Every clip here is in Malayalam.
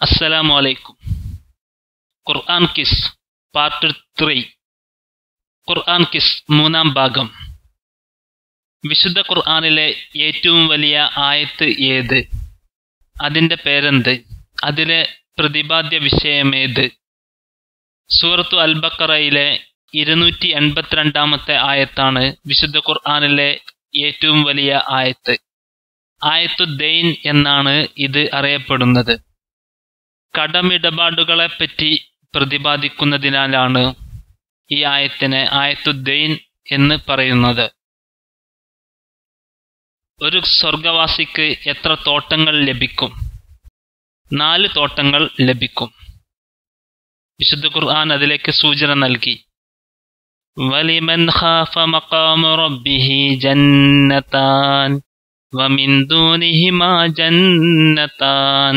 അസ്സലാമു അലൈക്കും ഖുർആൻ കിസ് പാർട്ട് ത്രീ ഖുർആൻ കിസ് മൂന്നാം ഭാഗം വിശുദ്ധ ഖുർആനിലെ ഏറ്റവും വലിയ ആയത്ത് ഏത് അതിൻ്റെ പേരെന്ത് അതിലെ പ്രതിപാദ്യ വിഷയമേത് സൂറത്തു അൽ ബക്കറയിലെ ഇരുന്നൂറ്റി എൺപത്തിരണ്ടാമത്തെ ആയത്താണ് വിശുദ്ധ ഖുർആനിലെ ഏറ്റവും വലിയ ആയത്ത് ആയത്തു ദൈൻ എന്നാണ് ഇത് അറിയപ്പെടുന്നത് കടമിടപാടുകളെപ്പറ്റി പ്രതിപാദിക്കുന്നതിനാലാണ് ഈ ആയത്തിനെ ആയത്തുദ്ദൈൻ എന്ന് പറയുന്നത് ഒരു സ്വർഗവാസിക്ക് എത്ര തോട്ടങ്ങൾ ലഭിക്കും നാല് തോട്ടങ്ങൾ ലഭിക്കും വിശുദ്ധ ഖുർആൻ അതിലേക്ക് സൂചന നൽകി വലിമൻ ഖാഫ മഖാമ റബ്ബിഹി ജന്നതാൻ വമിൻ ദൂനിഹിമാ ജന്നതാൻ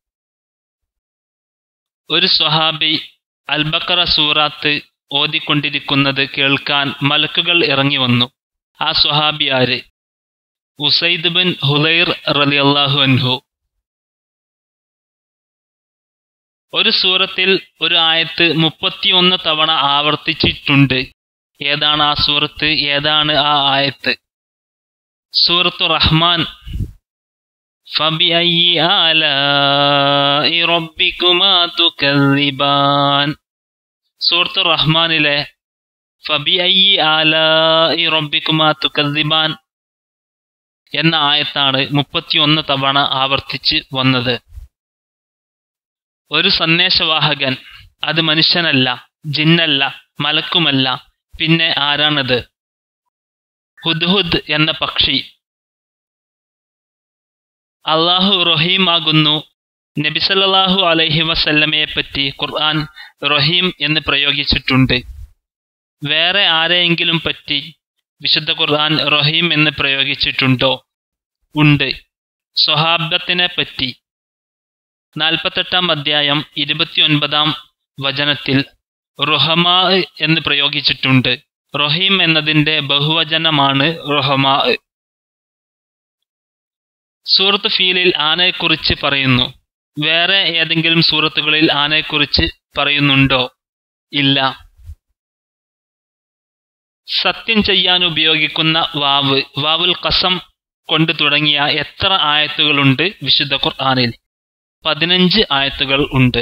ഒരു സ്വഹാബി അൽബക്കറ സൂറാത്ത് ഓതിക്കൊണ്ടിരിക്കുന്നത് കേൾക്കാൻ മലക്കുകൾ ഇറങ്ങി വന്നു ആ സ്വഹാബി ആര് ഉസൈദ് ബിൻ ഹുലൈർ റലിയല്ലാഹു അൻഹു ഒരു സൂറത്തിൽ ഒരു ആയത്ത് മുപ്പത്തിയൊന്ന് തവണ ആവർത്തിച്ചിട്ടുണ്ട് ഏതാണ് ആ സൂറത്ത് ഏതാണ് ആ ആയത്ത് സൂറത്തു റഹ്മാൻ فبأي آلاء ربكما تكذبان സൂറത്തു റഹ്മാനിലെ ഫബിഐ ആലായി റബ്ബിക്കുമാ തുക്കദ്ദിബാൻ എന്ന ആയത്താണ് മുപ്പത്തിയൊന്ന് തവണ ആവർത്തിച്ച് വന്നത് ഒരു സന്ദേശവാഹകൻ അത് മനുഷ്യനല്ല ജിന്നല്ല മലക്കുമല്ല പിന്നെ ആരാണത് ഹുദ്ഹുദ് എന്ന പക്ഷി അള്ളാഹു റഹീം ആകുന്നു നബിസല്ലാഹു അലൈഹി വസല്ലമയെ പറ്റി ഖുർആൻ റഹീം എന്ന് പ്രയോഗിച്ചിട്ടുണ്ട് വേറെ ആരെയെങ്കിലും പറ്റി വിശുദ്ധ ഖുർആൻ റഹീം എന്ന് പ്രയോഗിച്ചിട്ടുണ്ടോ ഉണ്ട് സ്വഹാബത്തിനെ പറ്റി നാൽപ്പത്തെട്ടാം അധ്യായം ഇരുപത്തിയൊൻപതാം വചനത്തിൽ റുഹമാ എന്ന് പ്രയോഗിച്ചിട്ടുണ്ട് റഹീം എന്നതിൻ്റെ ബഹുവചനമാണ് റുഹമാ സൂറത്ത് ഫീലിൽ ആനയെക്കുറിച്ച് പറയുന്നു വേറെ ഏതെങ്കിലും സൂറത്തുകളിൽ ആനയെക്കുറിച്ച് പറയുന്നുണ്ടോ ഇല്ല സത്യം ചെയ്യാൻ ഉപയോഗിക്കുന്ന വാവ് വാവുൽ കസം കൊണ്ട് തുടങ്ങിയ എത്ര ആയത്തുകളുണ്ട് വിശുദ്ധ ഖുർആാനിൽ പതിനഞ്ച് ആയത്തുകൾ ഉണ്ട്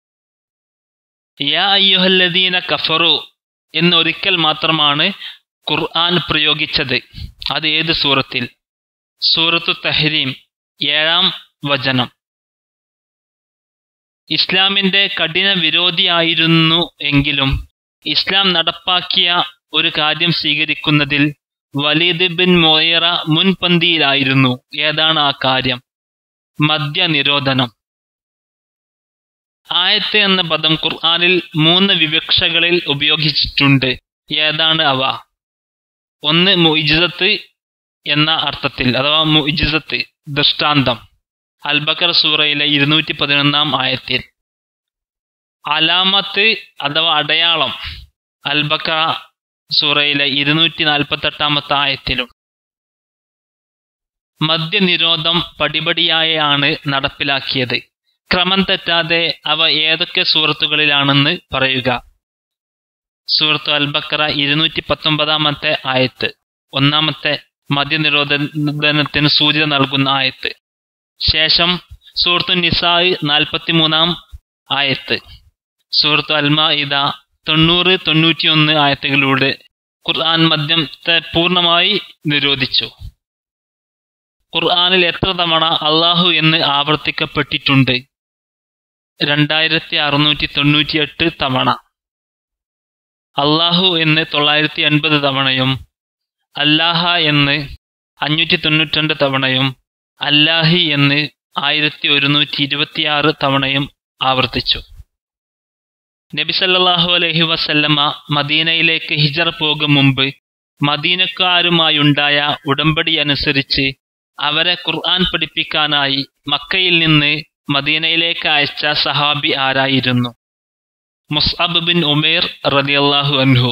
യാ അയ്യുഹല്ലദീന കഫറു എന്നൊരിക്കൽ മാത്രമാണ് ഖുർആൻ പ്രയോഗിച്ചത് അത് ഏത് സൂറത്തിൽ സൂറത്തു തഹരീം ഏഴാം വചനം ഇസ്ലാമിന്റെ കഠിന വിരോധിയായിരുന്നു എങ്കിലും ഇസ്ലാം നടപ്പാക്കിയ ഒരു കാര്യം സ്വീകരിക്കുന്നതിൽ വലീദ് ബിൻ മൊയറ മുൻപന്തിയിലായിരുന്നു ഏതാണ് ആ കാര്യം മദ്യനിരോധനം ആയത്ത് എന്ന പദം ഖുർആാനിൽ മൂന്ന് വിവക്ഷകളിൽ ഉപയോഗിച്ചിട്ടുണ്ട് ഏതാണ് അവ ഒന്ന് മുയിജത്ത് എന്ന അർത്ഥത്തിൽ അഥവാ മുജിസത്ത് ദൃഷ്ടാന്തം അൽബക്കർ സൂറയിലെ ഇരുന്നൂറ്റി പതിനൊന്നാം ആയത്തിൽ അലാമത്ത് അഥവാ അടയാളം അൽബക്കറ സൂറയിലെ ഇരുന്നൂറ്റി നാൽപ്പത്തെട്ടാമത്തെ ആയത്തിലും മദ്യനിരോധം പടിപടിയായാണ് നടപ്പിലാക്കിയത് ക്രമം തെറ്റാതെ അവ ഏതൊക്കെ സൂറത്തുകളിലാണെന്ന് പറയുക സൂറത്ത് അൽബക്കറ ഇരുന്നൂറ്റി പത്തൊമ്പതാമത്തെ ആയത്ത് ഒന്നാമത്തെ മദ്യനിരോധനത്തിന് സൂചന നൽകുന്ന ആയത്ത് ശേഷം സൂറത്തു നിസായ് നാൽപ്പത്തിമൂന്നാം ആയത്ത് സൂറത്തു അൽമ ഇത തൊണ്ണൂറ് തൊണ്ണൂറ്റിയൊന്ന് ആയത്തുകളിലൂടെ ഖുർആൻ മദ്യത്തെ പൂർണ്ണമായി നിരോധിച്ചു ഖുർആനിൽ എത്ര തവണ അള്ളാഹു എന്ന് ആവർത്തിക്കപ്പെട്ടിട്ടുണ്ട് രണ്ടായിരത്തി അറുന്നൂറ്റി തൊണ്ണൂറ്റിയെട്ട് തവണ അള്ളാഹു എന്ന് തൊള്ളായിരത്തി എൺപത് തവണയും അല്ലാഹ എന്ന് അഞ്ഞൂറ്റി തൊണ്ണൂറ്റിരണ്ട് തവണയും അല്ലാഹി എന്ന് ആയിരത്തി ഒരുന്നൂറ്റി ഇരുപത്തിയാറ് തവണയും ആവർത്തിച്ചു നബി സല്ലാഹു അലഹി വസല്ലമ മദീനയിലേക്ക് ഹിജർ പോകും മുമ്പ് മദീനക്കാരുമായുണ്ടായ ഉടമ്പടി അനുസരിച്ച് അവരെ ഖുർആൻ പഠിപ്പിക്കാനായി മക്കയിൽ നിന്ന് മദീനയിലേക്ക് അയച്ച സഹാബി ആരായിരുന്നു മുസ്അബ് ബിൻ ഉമേർ റലിയല്ലാഹു അൻഹു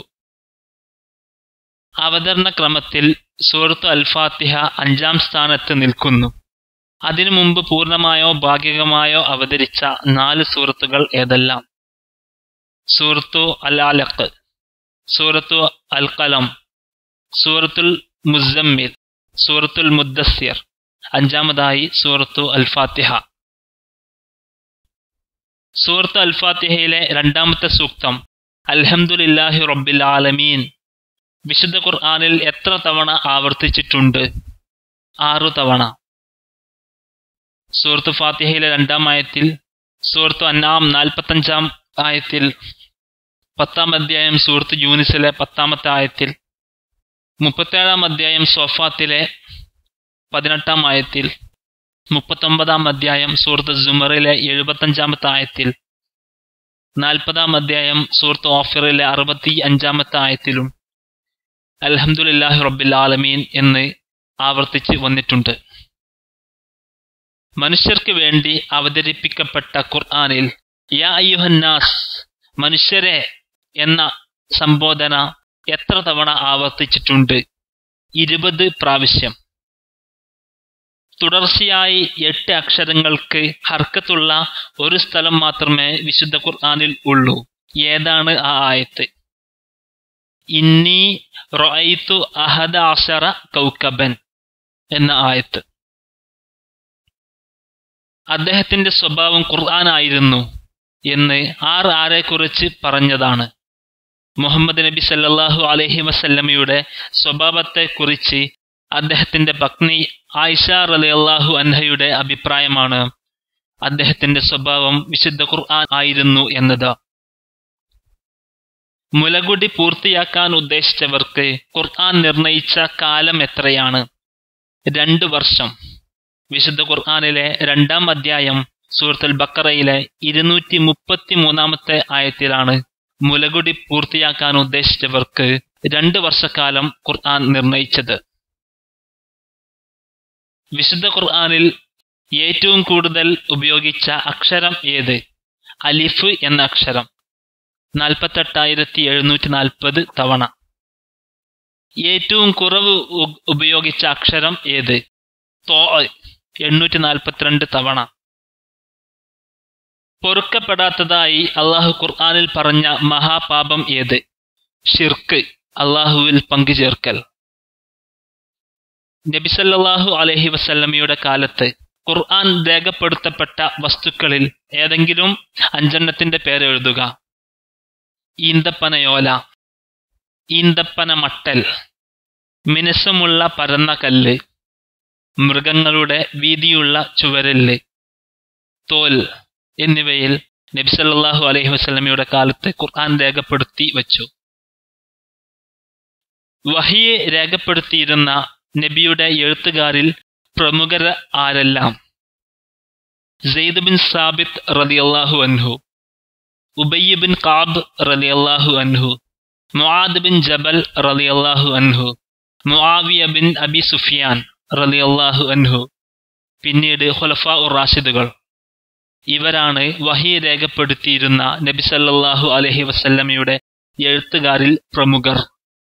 അവതരണ ക്രമത്തിൽ സൂറത്ത് അൽ ഫാത്തിഹ അഞ്ചാം സ്ഥാനത്ത് നിൽക്കുന്നു അതിനു മുമ്പ് പൂർണ്ണമായോ ഭാഗികമായോ അവതരിച്ച നാല് സൂറത്തുകൾ ഏതെല്ലാം സൂറത്തു അൽ അലഖ് സൂറത്തു അൽ കലം സൂറത്തുൽ മുസമ്മിൽ സൂറത്തുൽ മുദ്ദസ്സിർ അഞ്ചാമതായി സൂറത്തു അൽ ഫാത്തിഹ സൂറത്ത് അൽ ഫാത്തിഹയിലെ രണ്ടാമത്തെ സൂക്തം അൽഹംദുലില്ലാഹി റബ്ബിൽ ആലമീൻ വിശുദ്ധ ഖുർആനിൽ എത്ര തവണ ആവർത്തിച്ചിട്ടുണ്ട് ആറു തവണ സൂറത്ത് ഫാത്തിഹയിലെ രണ്ടാം ആയത്തിൽ സൂറത്ത് അന്നാം നാൽപ്പത്തഞ്ചാം ആയത്തിൽ പത്താം അധ്യായം സൂറത്ത് യൂനിസിലെ പത്താമത്തെ ആയത്തിൽ മുപ്പത്തേഴാം അധ്യായം സോഫാത്തിലെ പതിനെട്ടാം ആയത്തിൽ മുപ്പത്തൊമ്പതാം അധ്യായം സൂറത്ത് ജുമറിലെ എഴുപത്തഞ്ചാമത്തെ ആയത്തിൽ നാൽപ്പതാം അധ്യായം സൂറത്ത് ഓഫറിലെ അറുപത്തി അഞ്ചാമത്തെ ആയത്തിലും അൽഹംദുലില്ലാഹി റബ്ബിൽ ആലമീൻ എന്ന് ആവർത്തിച്ച് വന്നിട്ടുണ്ട് മനുഷ്യർക്ക് വേണ്ടി അവതരിപ്പിക്കപ്പെട്ട ഖുർആനിൽ യാ അയ്യുഹന്നാസ് മനുഷ്യരെ എന്ന സംബോധന എത്ര തവണ ആവർത്തിച്ചിട്ടുണ്ട് ഇരുപത് പ്രാവശ്യം തുടർച്ചയായി എട്ട് അക്ഷരങ്ങൾക്ക് ഹർക്കത്തുള്ള ഒരു സ്ഥലം മാത്രമേ വിശുദ്ധ ഖുർആനിൽ ഉള്ളൂ ഏതാണ് ആ ആയത്ത് ഇന്നി റൊയ്ത്തു അഹദ അഷറ കൗക്കബൻ എന്ന ആയത്ത് അദ്ദേഹത്തിന്റെ സ്വഭാവം ഖുർആനായിരുന്നു എന്ന് ആർ ആരെക്കുറിച്ച് പറഞ്ഞതാണ് മുഹമ്മദ് നബി സല്ലല്ലാഹു അലൈഹി വസല്ലമയുടെ സ്വഭാവത്തെക്കുറിച്ച് അദ്ദേഹത്തിന്റെ പത്നി ആയിഷ റളിയല്ലാഹു അൻഹയുടെ അഭിപ്രായമാണ് അദ്ദേഹത്തിന്റെ സ്വഭാവം വിശുദ്ധ ഖുർആൻ ആയിരുന്നു എന്നത് മുലകുടി പൂർത്തിയാക്കാൻ ഉദ്ദേശിച്ചവർക്ക് ഖുർആൻ നിർണയിച്ച കാലം എത്രയാണ് രണ്ടു വർഷം വിശുദ്ധ ഖുർആനിലെ രണ്ടാം അധ്യായം സൂറത്തുൽ ബക്കറയിലെ ഇരുന്നൂറ്റി മുപ്പത്തി മൂന്നാമത്തെ ആയത്തിലാണ് മുലകുടി പൂർത്തിയാക്കാൻ ഉദ്ദേശിച്ചവർക്ക് രണ്ട് വർഷക്കാലം ഖുർആൻ നിർണയിച്ചത് വിശുദ്ധ ഖുർആനിൽ ഏറ്റവും കൂടുതൽ ഉപയോഗിച്ച അക്ഷരം ഏത് അലിഫ് എന്ന അക്ഷരം നാൽപ്പത്തെട്ടായിരത്തി എഴുന്നൂറ്റി നാൽപ്പത് തവണ ഏറ്റവും കുറവ് ഉപയോഗിച്ച അക്ഷരം ഏത് തോ എണ്ണൂറ്റി നാൽപ്പത്തിരണ്ട് തവണ പൊറുക്കപ്പെടാത്തതായി അള്ളാഹു ഖുർആാനിൽ പറഞ്ഞ മഹാപാപം ഏത് ഷിർക്ക് അള്ളാഹുവിൽ പങ്കുചേർക്കൽ നബിസല്ലാഹു അലഹി വസല്ലമയുടെ കാലത്ത് ഖുർആൻ രേഖപ്പെടുത്തപ്പെട്ട വസ്തുക്കളിൽ ഏതെങ്കിലും അഞ്ചെണ്ണത്തിന്റെ പേരെഴുതുക ഈന്തപ്പനയോല ഈന്തപ്പന മട്ടൽ മിനുസമുള്ള പരന്ന കല്ല് മൃഗങ്ങളുടെ വീതിയുള്ള ചുവരല് തോൽ എന്നിവയിൽ നബിസല്ലാഹു അലൈഹി വസ്ലമയുടെ കാലത്ത് ഖുർആൻ രേഖപ്പെടുത്തി വച്ചു വഹിയെ രേഖപ്പെടുത്തിയിരുന്ന നബിയുടെ എഴുത്തുകാരിൽ പ്രമുഖർ ആരെല്ലാം സെയ്ദ് ബിൻ സാബിത്ത് റലിയല്ലാഹു അൻഹു ഉബയ്യ ബിൻ കാബ് റലിയല്ലാഹു അൻഹു മുആദ് ബിൻ ജബൽ റലിയല്ലാഹു അൻഹു മുആവിയ ബിൻ അബി സുഫിയാൻ റലിയല്ലാഹു അൻഹു പിന്നീട് ഖുലഫാ ഉർ റാഷിദുകൾ ഇവരാണ് വഹി രേഖപ്പെടുത്തിയിരുന്ന നബി സല്ലല്ലാഹു അലൈഹി വസല്ലമയുടെ എഴുത്തുകാരിൽ പ്രമുഖർ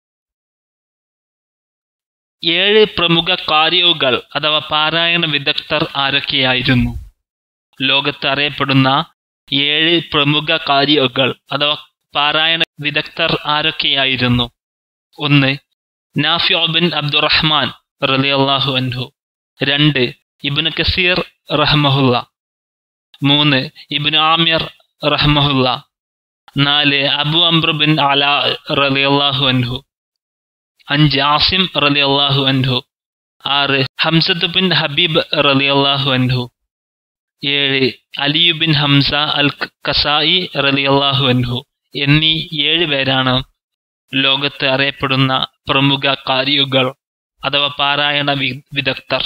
ഏഴ് പ്രമുഖ കാര്യവുകൾ അഥവാ പാരായണ വിദഗ്ധർ ആരൊക്കെയായിരുന്നു ലോകത്ത് അറിയപ്പെടുന്ന ഏഴ് പ്രമുഖ കാര്യവുകൾ അഥവാ പാരായണ വിദഗ്ധർ ആരൊക്കെയായിരുന്നു ഒന്ന് നാഫിയോ ബിൻ അബ്ദുറഹ്മാൻ റലിയല്ലാഹു അൻഹു രണ്ട് ഇബ്നു കസീർ റഹ്മഹുല്ല മൂന്ന് ഇബ്നു ആമിർ റഹ്മഹുല്ല നാല് അബു അംബ്ര ബിൻ അല റലിയല്ലാഹു അൻഹു അഞ്ച് ആസിം റലിയല്ലാഹു അൻഹു ആറ് ഹംസത്ത് ബിൻ ഹബീബ് റലിയല്ലാഹു അൻഹു ഏഴ് അലിയു ബിൻ ഹംസ അൽ കസായി റലിയല്ലാഹു അൻഹു എന്നീ ഏഴ് പേരാണ് ലോകത്ത് അറിയപ്പെടുന്ന പ്രമുഖ കാരിയുകൾ അഥവാ പാരായണ വിദഗ്ധർ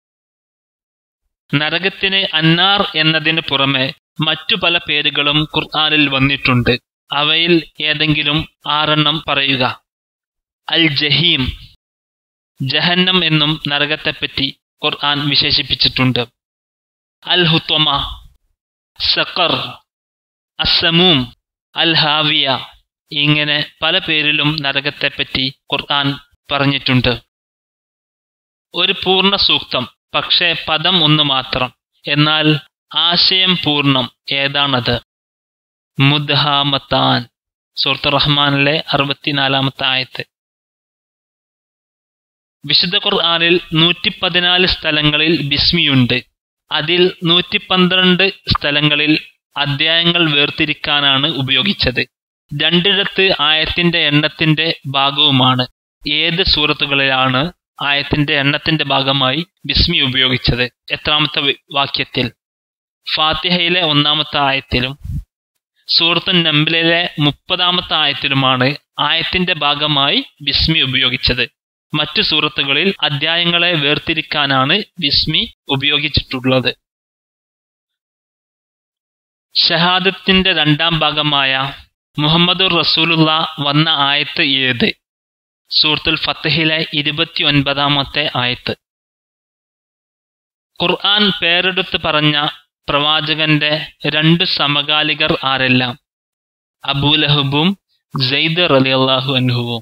നരകത്തിന് അന്നാർ എന്നതിന് പുറമെ മറ്റു പല പേരുകളും ഖുർആാനിൽ വന്നിട്ടുണ്ട് അവയിൽ ഏതെങ്കിലും ആറെണ്ണം പറയുക അൽ ജഹീം ജഹന്നം എന്നും നരകത്തെപ്പറ്റി ഖുർആൻ വിശേഷിപ്പിച്ചിട്ടുണ്ട് അൽ ഹുത്വമ സക്കർ അസമൂം അൽ ഹാവിയ ഇങ്ങനെ പല പേരിലും നരകത്തെപ്പറ്റി ഖുർആൻ പറഞ്ഞിട്ടുണ്ട് ഒരു പൂർണ്ണ സൂക്തം പക്ഷേ പദം ഒന്ന് മാത്രം എന്നാൽ ആശയം പൂർണ്ണം ഏതാണത് മുദ്ഹാമത്താൻ സൂറത്ത് റഹ്മാനിലെ അറുപത്തിനാലാമത്തെ ആയത്ത് വിശുദ്ധ ഖുർആാനിൽ നൂറ്റി പതിനാല് സ്ഥലങ്ങളിൽ ബിസ്മിയുണ്ട് അതിൽ നൂറ്റി പന്ത്രണ്ട് സ്ഥലങ്ങളിൽ അധ്യായങ്ങൾ വേർതിരിക്കാനാണ് ഉപയോഗിച്ചത് രണ്ടിടത്ത് ആയത്തിന്റെ എണ്ണത്തിന്റെ ഭാഗവുമാണ് ഏത് സൂറത്തുകളിലാണ് ആയത്തിന്റെ എണ്ണത്തിന്റെ ഭാഗമായി ബിസ്മി ഉപയോഗിച്ചത് എത്രാമത്തെ വാക്യത്തിൽ ഫാത്തിഹയിലെ ഒന്നാമത്തെ ആയത്തിലും സൂറത്തു നമ്പിലെ മുപ്പതാമത്തെ ആയത്തിലുമാണ് ആയത്തിന്റെ ഭാഗമായി ബിസ്മി ഉപയോഗിച്ചത് മറ്റു സൂറത്തുകളിൽ അധ്യായങ്ങളെ വേർതിരിക്കാനാണ് ബിസ്മി ഉപയോഗിച്ചിട്ടുള്ളത് ഷഹാദത്തിന്റെ രണ്ടാം ഭാഗമായ മുഹമ്മദുർ റസൂലുള്ള വന്ന ആയത്ത് ഏത് സൂറത്തുൽ ഫത്തഹിലെ ഇരുപത്തി ഒൻപതാമത്തെ ആയത്ത് ഖുർആൻ പേരെടുത്ത് പറഞ്ഞ പ്രവാചകന്റെ രണ്ട് സമകാലികർ ആരെല്ലാം അബൂലഹബും സെയ്ദ് റലിയല്ലാഹു അൻഹുവും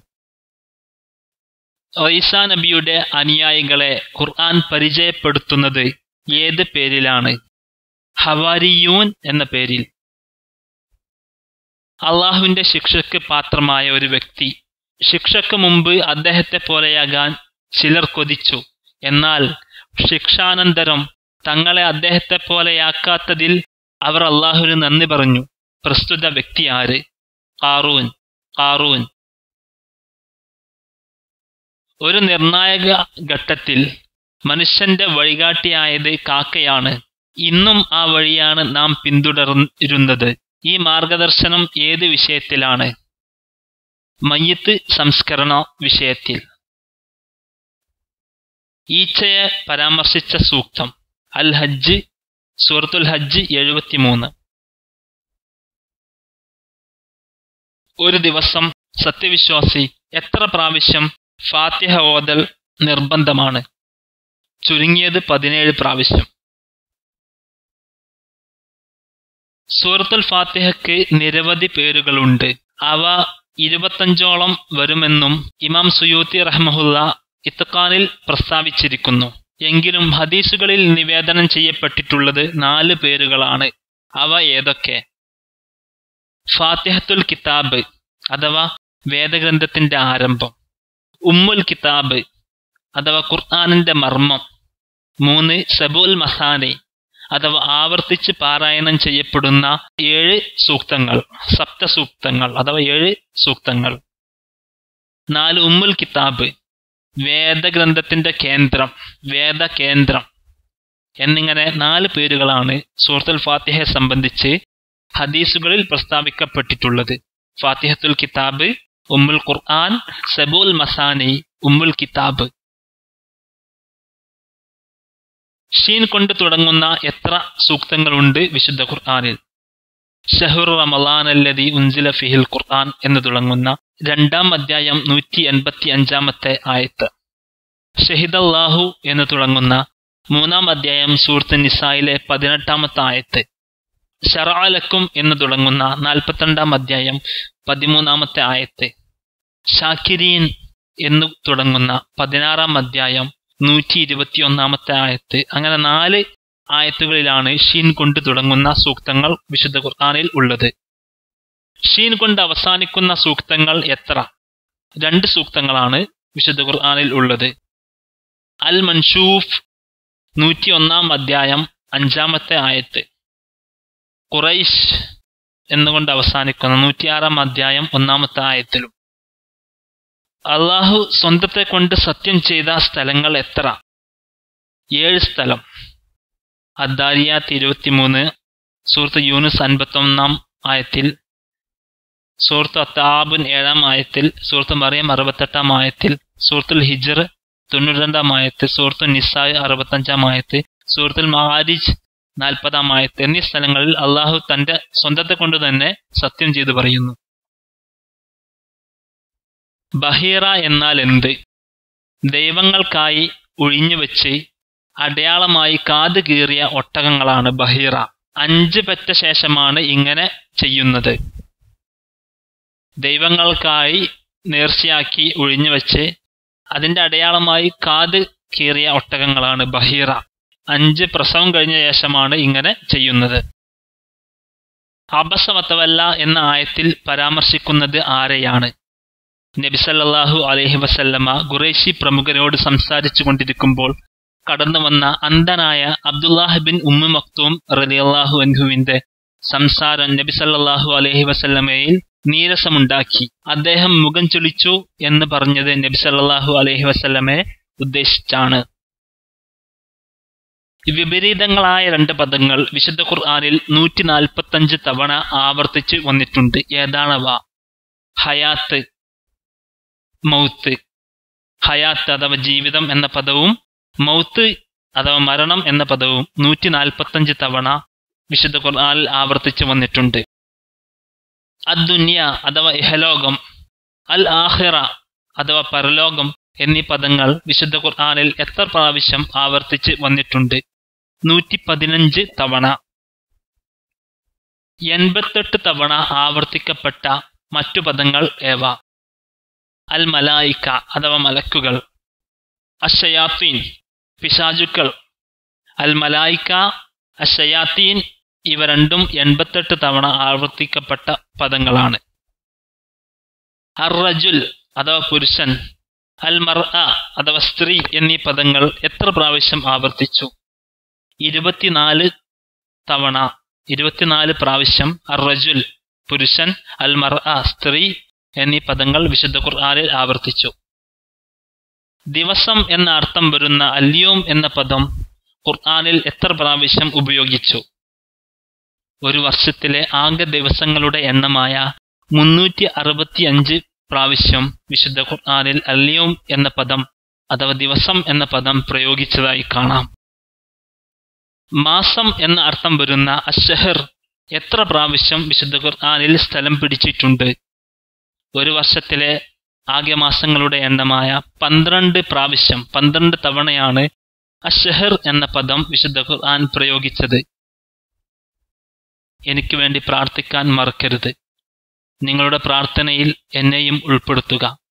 ഈസാ നബിയുടെ അനുയായികളെ ഖുർആൻ പരിചയപ്പെടുത്തുന്നത് ഏത് പേരിലാണ് ഹവാരിയൂൻ എന്ന പേരിൽ അള്ളാഹുവിന്റെ ശിക്ഷയ്ക്ക് പാത്രമായ ഒരു വ്യക്തി ശിക്ഷയ്ക്ക് മുമ്പ് അദ്ദേഹത്തെ പോലെയാകാൻ ചിലർ കൊതിച്ചു എന്നാൽ ശിക്ഷാനന്തരം തങ്ങളെ അദ്ദേഹത്തെ പോലെയാക്കാത്തതിൽ അവർ അള്ളാഹുവിന് നന്ദി പറഞ്ഞു പ്രസ്തുത വ്യക്തി ആര് കാറൂൻ കാറൂൻ ഒരു നിർണായക ഘട്ടത്തിൽ മനുഷ്യന്റെ വഴികാട്ടിയായത് കാക്കയാണ് ഇന്നും ആ വഴിയാണ് നാം പിന്തുടരുന്നത് ഈ മാർഗദർശനം ഏത് വിഷയത്തിലാണ് മയ്യത്ത് സംസ്കരണ വിഷയത്തിൽ ഈച്ചയെ പരാമർശിച്ച സൂക്തം അൽ ഹജ്ജ് സൂറത്തുൽ ഹജ്ജ് എഴുപത്തിമൂന്ന് ഒരു ദിവസം സത്യവിശ്വാസി എത്ര പ്രാവശ്യം ഫാത്തിഹ ഓതൽ നിർബന്ധമാണ് ചുരുങ്ങിയത് പതിനേഴ് പ്രാവശ്യം സൂറത്തുൽ ഫാത്തിഹയ്ക്ക് നിരവധി പേരുകളുണ്ട് അവ ഇരുപത്തഞ്ചോളം വരുമെന്നും ഇമാം സുയൂത്തി റഹ്മഹുല്ല ഇത്തഖാനിൽ പ്രസ്താവിച്ചിരിക്കുന്നു എങ്കിലും ഹദീസുകളിൽ നിവേദനം ചെയ്യപ്പെട്ടിട്ടുള്ളത് നാല് പേരുകളാണ് അവ ഏതൊക്കെ ഫാത്തിഹത്തുൽ കിതാബ് അഥവാ വേദഗ്രന്ഥത്തിന്റെ ആരംഭം ഉമ്മുൽ കിതാബ് അഥവാ ഖുർആാനിന്റെ മർമ്മം മൂന്ന് സബുൽ മസാനി അഥവാ ആവർത്തിച്ച് പാരായണം ചെയ്യപ്പെടുന്ന ഏഴ് സൂക്തങ്ങൾ സപ്തസൂക്തങ്ങൾ അഥവാ ഏഴ് സൂക്തങ്ങൾ നാല് ഉമ്മുൽ കിതാബ് വേദഗ്രന്ഥത്തിന്റെ കേന്ദ്രം വേദകേന്ദ്രം എന്നിങ്ങനെ നാല് പേരുകളാണ് സൂറത്തുൽ ഫാത്തിഹയെ സംബന്ധിച്ച് ഹദീസുകളിൽ പ്രസ്താവിക്കപ്പെട്ടിട്ടുള്ളത് ഫാത്തിഹത്തുൽ കിതാബ് ഉമ്മുൽ ഖുർആൻ സബുൽ മസാനി ഉമ്മുൽ കിതാബ് ഷീൻ കൊണ്ട് തുടങ്ങുന്ന എത്ര സൂക്തങ്ങളുണ്ട് വിശുദ്ധ ഖുർആാനിൽ ഷഹുർ റമലാൻ അല്ലതി ഉൻസില ഫിഹിൽ ഖുർആൻ എന്ന് തുടങ്ങുന്ന രണ്ടാം അധ്യായം നൂറ്റി എൺപത്തി അഞ്ചാമത്തെ ആയത്ത് ഷഹിദല്ലാഹു എന്ന് തുടങ്ങുന്ന മൂന്നാം അധ്യായം സൂറത്ത് നിസായിലെ പതിനെട്ടാമത്തെ ആയത്ത് ഷറാലക്കും എന്ന് തുടങ്ങുന്ന നാൽപ്പത്തിരണ്ടാം അധ്യായം പതിമൂന്നാമത്തെ ആയത്ത് ഷാക്കിരീൻ എന്ന് തുടങ്ങുന്ന പതിനാറാം അധ്യായം നൂറ്റി ഇരുപത്തിയൊന്നാമത്തെ ആയത്ത് അങ്ങനെ നാല് ആയത്തുകളിലാണ് ഷീൻ കൊണ്ട് തുടങ്ങുന്ന സൂക്തങ്ങൾ വിശുദ്ധ ഖുർആാനിൽ ഉള്ളത് ഷീൻ കൊണ്ട് അവസാനിക്കുന്ന സൂക്തങ്ങൾ എത്ര രണ്ട് സൂക്തങ്ങളാണ് വിശുദ്ധ ഖുർആാനിൽ ഉള്ളത് അൽ മൻഷൂഫ് നൂറ്റി ഒന്നാം അധ്യായം അഞ്ചാമത്തെ ആയത്ത് ഖുറൈഷ് എന്നുകൊണ്ട് അവസാനിക്കുന്ന നൂറ്റിയാറാം അധ്യായം ഒന്നാമത്തെ ആയത്തിലും അള്ളാഹു സ്വന്തത്തെ കൊണ്ട് സത്യം ചെയ്ത സ്ഥലങ്ങൾ എത്ര ഏഴ് സ്ഥലം അദ്ദാരിയാത്ത് ഇരുപത്തിമൂന്ന് സൂറത്ത് യൂനുസ് അൻപത്തൊന്നാം ആയത്തിൽ സൂറത്ത് അത്താബുൻ ഏഴാം ആയത്തിൽ സൂറത്ത് മറിയം അറുപത്തെട്ടാം ആയത്തിൽ സൂറത്തുൽ ഹിജർ തൊണ്ണൂറ്റിരണ്ടാം ആയത്ത് സൂറത്തു നിസായ് അറുപത്തഞ്ചാം ആയത്ത് സൂറത്തുൽ മഹാരിജ് നാൽപ്പതാം ആയത്ത് എന്നീ സ്ഥലങ്ങളിൽ അള്ളാഹു തന്റെ സ്വന്തത്തെ കൊണ്ട് തന്നെ സത്യം ചെയ്തു പറയുന്നു ബഹീറ എന്നാൽ എന്ത് ദൈവങ്ങൾക്കായി ഒഴിഞ്ഞുവെച്ച് അടയാളമായി കാത് കീറിയ ഒട്ടകങ്ങളാണ് ബഹീറ അഞ്ച് പെറ്റ ശേഷമാണ് ഇങ്ങനെ ചെയ്യുന്നത് ദൈവങ്ങൾക്കായി നേർച്ചയാക്കി ഒഴിഞ്ഞുവെച്ച് അതിന്റെ അടയാളമായി കാത് കീറിയ ഒട്ടകങ്ങളാണ് ബഹീറ അഞ്ച് പ്രസവം കഴിഞ്ഞ ശേഷമാണ് ഇങ്ങനെ ചെയ്യുന്നത് അബസവത്തവല്ല എന്ന ആയത്തിൽ പരാമർശിക്കുന്നത് ആരെയാണ് നബിസല്ലാഹു അലഹി വസല്ലമ ഖുറേഷി പ്രമുഖരോട് സംസാരിച്ചു കൊണ്ടിരിക്കുമ്പോൾ കടന്നു വന്ന അന്ധനായ അബ്ദുല്ലാഹ് ബിൻ ഉമ്മു മക്തൂം റലിയല്ലാഹു അൻഹുവിന്റെ സംസാരം നബി സല്ലല്ലാഹു അലൈഹി വസല്ലമയിൽ നീരസമുണ്ടാക്കി അദ്ദേഹം മുഖം ചൊളിച്ചു എന്ന് പറഞ്ഞത് നബി സല്ലല്ലാഹു അലൈഹി വസല്ലമയെ ഉദ്ദേശിച്ചാണ് വിപരീതങ്ങളായ രണ്ട് പദങ്ങൾ വിശുദ്ധ ഖുർആനിൽ നൂറ്റി നാൽപ്പത്തഞ്ച് തവണ ആവർത്തിച്ച് വന്നിട്ടുണ്ട് ഏതാണവ ഹയാത്ത് മൗത്ത് ഹയാത്ത് അഥവാ ജീവിതം എന്ന പദവും മൗത്ത് അഥവാ മരണം എന്ന പദവും നൂറ്റി നാൽപ്പത്തഞ്ച് തവണ വിശുദ്ധ ഖുർആനിൽ ആവർത്തിച്ച് വന്നിട്ടുണ്ട് അദ്ദുന്യ അഥവാ ഇഹലോകം അൽ ആഹിറ അഥവാ പരലോകം എന്നീ പദങ്ങൾ വിശുദ്ധ ഖുർആനിൽ എത്ര പ്രാവശ്യം ആവർത്തിച്ച് വന്നിട്ടുണ്ട് നൂറ്റി പതിനഞ്ച് തവണ എൺപത്തെട്ട് തവണ ആവർത്തിക്കപ്പെട്ട മറ്റു പദങ്ങൾ ഏവ അൽ മലായിക്ക അഥവാ മലക്കുകൾ അഷയാത്തീൻ പിശാചുക്കൾ അൽ മലായിക്ക അഷയാത്തീൻ ഇവ രണ്ടും എൺപത്തെട്ട് തവണ ആവർത്തിക്കപ്പെട്ട പദങ്ങളാണ് അർ റജുൽ അഥവാ പുരുഷൻ അൽ മർ അഥവാ സ്ത്രീ എന്നീ പദങ്ങൾ എത്ര പ്രാവശ്യം ആവർത്തിച്ചു ഇരുപത്തിനാല് തവണ ഇരുപത്തിനാല് പ്രാവശ്യം അർ റജുൽ പുരുഷൻ അൽ മർ സ്ത്രീ എന്നീ പദങ്ങൾ വിശുദ്ധ ഖുർആനിൽ ആവർത്തിച്ചു ദിവസം എന്ന അർത്ഥം വരുന്ന അല്യോം എന്ന പദം ഖുർആനിൽ എത്ര പ്രാവശ്യം ഉപയോഗിച്ചു ഒരു വർഷത്തിലെ ആകെ ദിവസങ്ങളുടെ എണ്ണമായ മുന്നൂറ്റി അറുപത്തി അഞ്ച് പ്രാവശ്യം വിശുദ്ധ ഖുർആനിൽ അല്യോം എന്ന പദം അഥവാ ദിവസം എന്ന പദം പ്രയോഗിച്ചതായി കാണാം മാസം എന്ന അർത്ഥം വരുന്ന അഷഹർ എത്ര പ്രാവശ്യം വിശുദ്ധ ഖുർആനിൽ സ്ഥലം പിടിച്ചിട്ടുണ്ട് ഒരു വർഷത്തിലെ ആകെ മാസങ്ങളുടെ എണ്ണമായ പന്ത്രണ്ട് പ്രാവശ്യം പന്ത്രണ്ട് തവണയാണ് അഷഹർ എന്ന പദം വിശുദ്ധ ഖുർആൻ പ്രയോഗിച്ചത് എനിക്ക് വേണ്ടി പ്രാർത്ഥിക്കാൻ മറക്കരുത് നിങ്ങളുടെ പ്രാർത്ഥനയിൽ എന്നെയും ഉൾപ്പെടുത്തുക